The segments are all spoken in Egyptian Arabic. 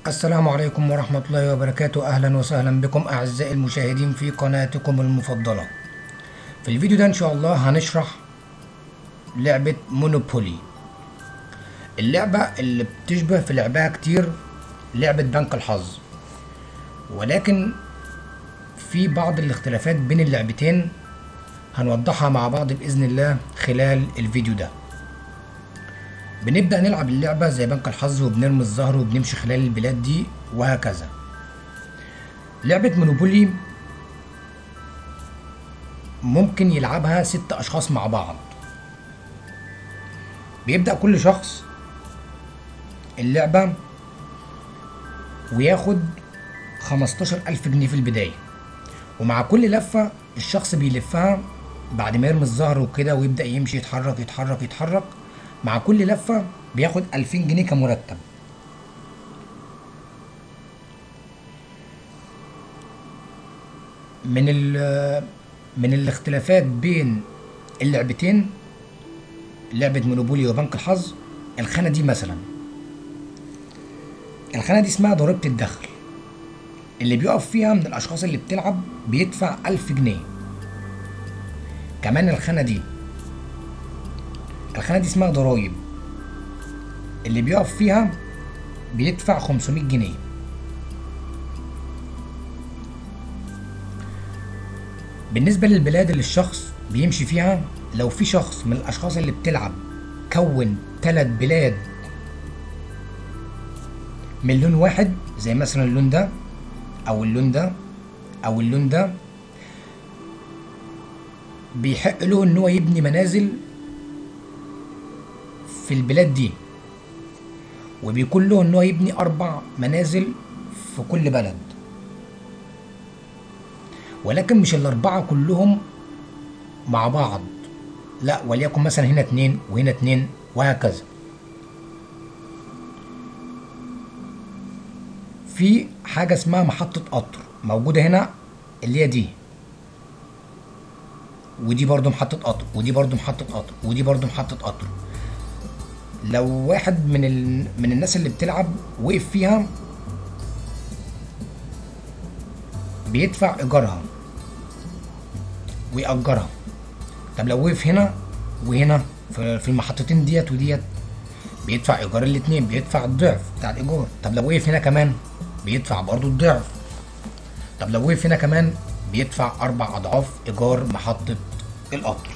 السلام عليكم ورحمة الله وبركاته أهلا وسهلا بكم أعزائي المشاهدين في قناتكم المفضلة في الفيديو ده إن شاء الله هنشرح لعبة مونوبولي اللعبة اللي بتشبه في لعبها كتير لعبة بنك الحظ ولكن في بعض الاختلافات بين اللعبتين هنوضحها مع بعض بإذن الله خلال الفيديو ده بنبدأ نلعب اللعبة زي بنك الحظ وبنرمي الزهر وبنمشي خلال البلاد دي وهكذا لعبة مونوبولي ممكن يلعبها ست أشخاص مع بعض بيبدأ كل شخص اللعبة وياخد خمستاشر ألف جنيه في البداية ومع كل لفة الشخص بيلفها بعد ما يرمي الزهر وكده ويبدأ يمشي يتحرك يتحرك يتحرك مع كل لفة بياخد ألفين جنيه كمرتب من ال من الاختلافات بين اللعبتين لعبة مونوبولي وبنك الحظ الخانة دي مثلا الخانة دي اسمها ضريبة الدخل اللي بيقف فيها من الأشخاص اللي بتلعب بيدفع ألف جنيه كمان الخانة دي الخانة دي اسمها ضرايب اللي بيقف فيها بيدفع 500 جنيه بالنسبة للبلاد اللي الشخص بيمشي فيها لو في شخص من الأشخاص اللي بتلعب كون تلات بلاد من لون واحد زي مثلا اللون ده أو اللون ده أو اللون ده بيحق له إن هو يبني منازل في البلاد دي وبيكون له ان هو يبني اربع منازل في كل بلد ولكن مش الاربعه كلهم مع بعض لا وليكن مثلا هنا اتنين وهنا اتنين وهكذا في حاجة اسمها محطة قطر موجودة هنا اللي هي دي ودي برضو محطة قطر ودي برضو محطة قطر ودي برضو محطة قطر لو واحد من ال... من الناس اللي بتلعب وقف فيها بيدفع ايجارها ويأجرها طب لو وقف هنا وهنا في المحطتين ديت وديت بيدفع ايجار الاتنين بيدفع الضعف بتاع الايجار طب لو وقف هنا كمان بيدفع برضو الضعف طب لو وقف هنا كمان بيدفع اربع اضعاف ايجار محطة القطر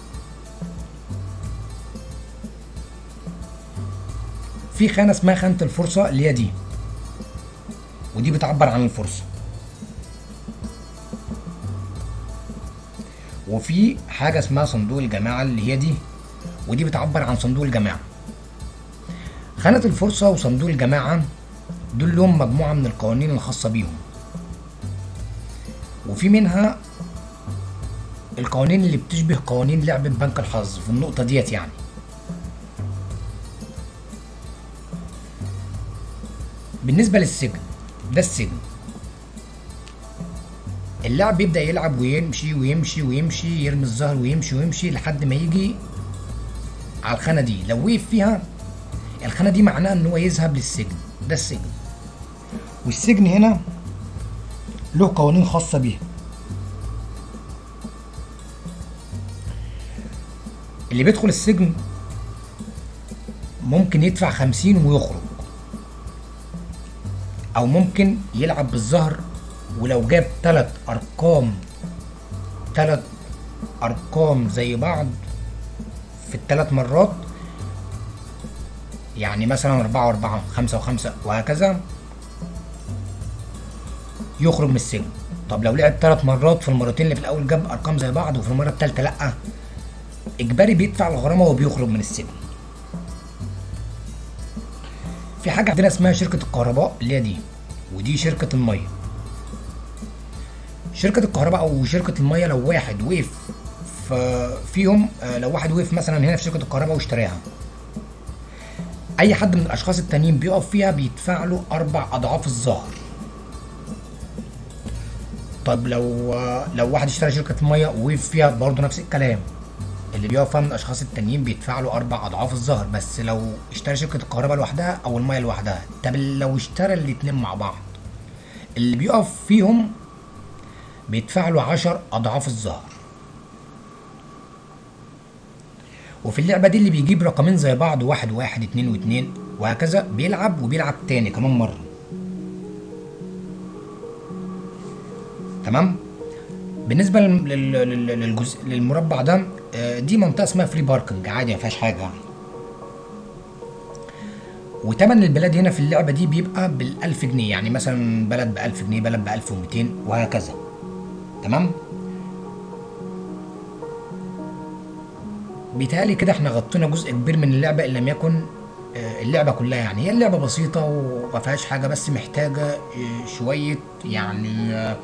في خانة اسمها خانة الفرصة اللي هي دي ودي بتعبر عن الفرصة وفي حاجة اسمها صندوق الجماعة اللي هي دي ودي بتعبر عن صندوق الجماعة خانة الفرصة وصندوق الجماعة دول لهم مجموعة من القوانين الخاصة بيهم وفي منها القوانين اللي بتشبه قوانين لعبة بنك الحظ في النقطة ديت يعني بالنسبة للسجن ده السجن اللاعب بيبدأ يلعب ويمشي ويمشي ويمشي يرمي الزهر ويمشي ويمشي لحد ما يجي على الخانة دي لو وقف فيها الخانة دي معناها ان هو يذهب للسجن ده السجن والسجن هنا له قوانين خاصة بيه اللي بيدخل السجن ممكن يدفع خمسين ويخرج او ممكن يلعب بالزهر ولو جاب تلات ارقام تلات ارقام زي بعض في التلات مرات يعني مثلا اربعة واربعة خمسة وخمسة وهكذا يخرج من السجن طب لو لعب تلات مرات في المرتين اللي في الاول جاب ارقام زي بعض وفي المرة التالتة لأ اجباري بيدفع الغرامة وبيخرج من السجن في حاجة عندنا اسمها شركة الكهرباء اللي هي دي ودي شركة المية شركة الكهرباء أو شركة المية لو واحد وقف فيهم لو واحد وقف مثلا هنا في شركة الكهرباء واشتراها أي حد من الأشخاص التانيين بيقف فيها بيدفع له أربع أضعاف الظهر طب لو لو واحد اشترى شركة المية ووقف فيها برضه نفس الكلام اللي بيقف من الاشخاص التانيين بيدفع له اربع اضعاف الظهر بس لو اشترى شركه الكهرباء لوحدها او الميه لوحدها طب لو اشترى الاتنين مع بعض اللي بيقف فيهم بيدفع له 10 اضعاف الظهر وفي اللعبة دي اللي بيجيب رقمين زي بعض واحد واحد اتنين واتنين وهكذا بيلعب وبيلعب تاني كمان مرة تمام بالنسبة لل- لل- لل- للجزء للمربع ده آه، دي منطقة اسمها فري باركنج عادي ما فيهاش حاجة يعني وتمن البلاد هنا في اللعبة دي بيبقى بالألف جنيه يعني مثلا بلد بألف جنيه بلد بألف ومتين وهكذا تمام بيتهيألي كده احنا غطينا جزء كبير من اللعبة إن لم يكن آه، اللعبة كلها يعني هي اللعبة بسيطة وما فيهاش حاجة بس محتاجة آه، شوية يعني آه،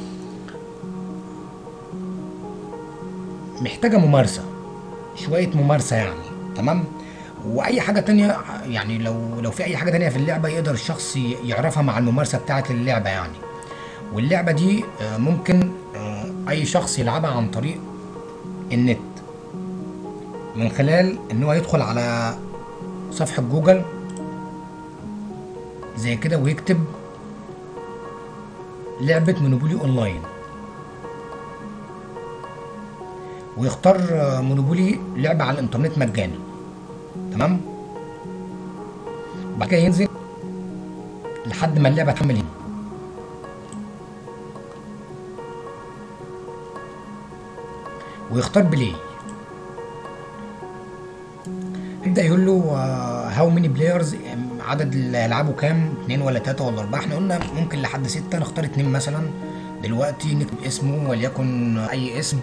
محتاجة ممارسة شوية ممارسة يعني تمام وأي حاجة تانية يعني لو لو في أي حاجة تانية في اللعبة يقدر الشخص ي- يعرفها مع الممارسة بتاعة اللعبة يعني واللعبة دي آه، ممكن آه، أي شخص يلعبها عن طريق النت من خلال ان هو يدخل على صفحة جوجل زي كده ويكتب لعبة مونوبولي اونلاين ويختار آه، مونوبولي لعبة على الانترنت مجاني تمام بعد كده ينزل لحد ما اللعبة تحمل هنا ويختار بلاي يبدا يقول له هاو ماني بلايرز عدد اللي هيلعبوا كام اتنين ولا تلاته ولا اربعه احنا قلنا ممكن لحد سته نختار اتنين مثلا دلوقتي نكتب اسمه وليكن اي اسم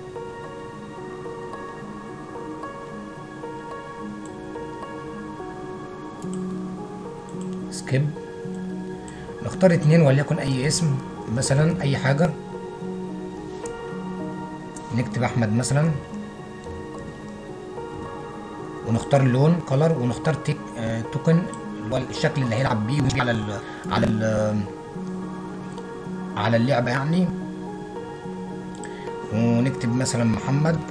سكيب نختار اتنين وليكن اي اسم مثلا اي حاجه نكتب احمد مثلا ونختار اللون كولر ونختار تيك آه توكن اللي هو الشكل اللي هيلعب بيه ويجي على ال على ال على اللعبة يعني ونكتب مثلا محمد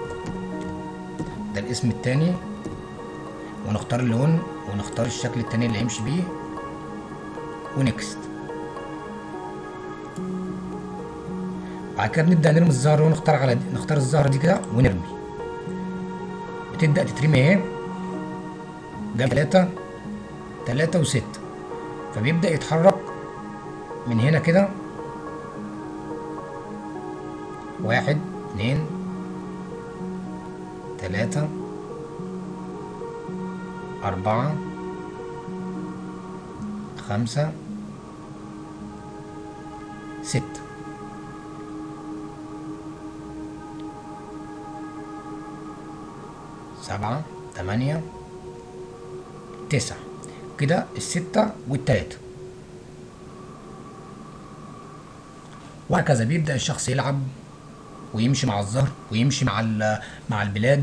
ده الاسم التاني ونختار اللون ونختار الشكل التاني اللي هيمشي بيه ونكست بعد كده بنبدأ نرمي الزهرة ونختار على دي نختار الزهرة دي كده ونرمي بتبدأ تترمي اهي ده تلاتة تلاتة وستة فبيبدأ يتحرك من هنا كده واحد اتنين تلاتة أربعة خمسة ستة سبعة تمانية تسعة كده الستة والتلاتة وهكذا بيبدأ الشخص يلعب ويمشي مع الزهر ويمشي مع ال- مع البلاد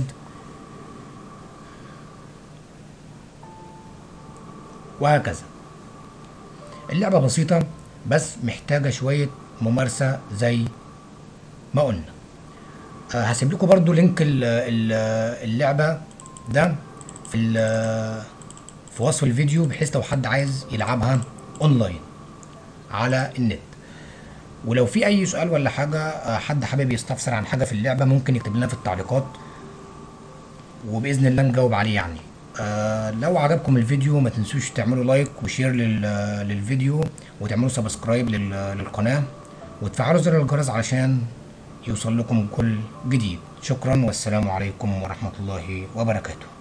وهكذا اللعبة بسيطة بس محتاجة شوية ممارسة زي ما قلنا آه، هسيب لكم برضو لينك ال- ال- اللعبة ده في ال- في وصف الفيديو بحيث لو حد عايز يلعبها اونلاين على النت ولو في اي سؤال ولا حاجة آه، حد حابب يستفسر عن حاجة في اللعبة ممكن يكتب لنا في التعليقات وبإذن الله نجاوب عليه يعني آه لو عجبكم الفيديو ما تنسوش تعملوا لايك وشير لل للفيديو وتعملوا سبسكرايب لل للقناة وتفعلوا زر الجرس علشان يوصل لكم كل جديد شكرا والسلام عليكم ورحمة الله وبركاته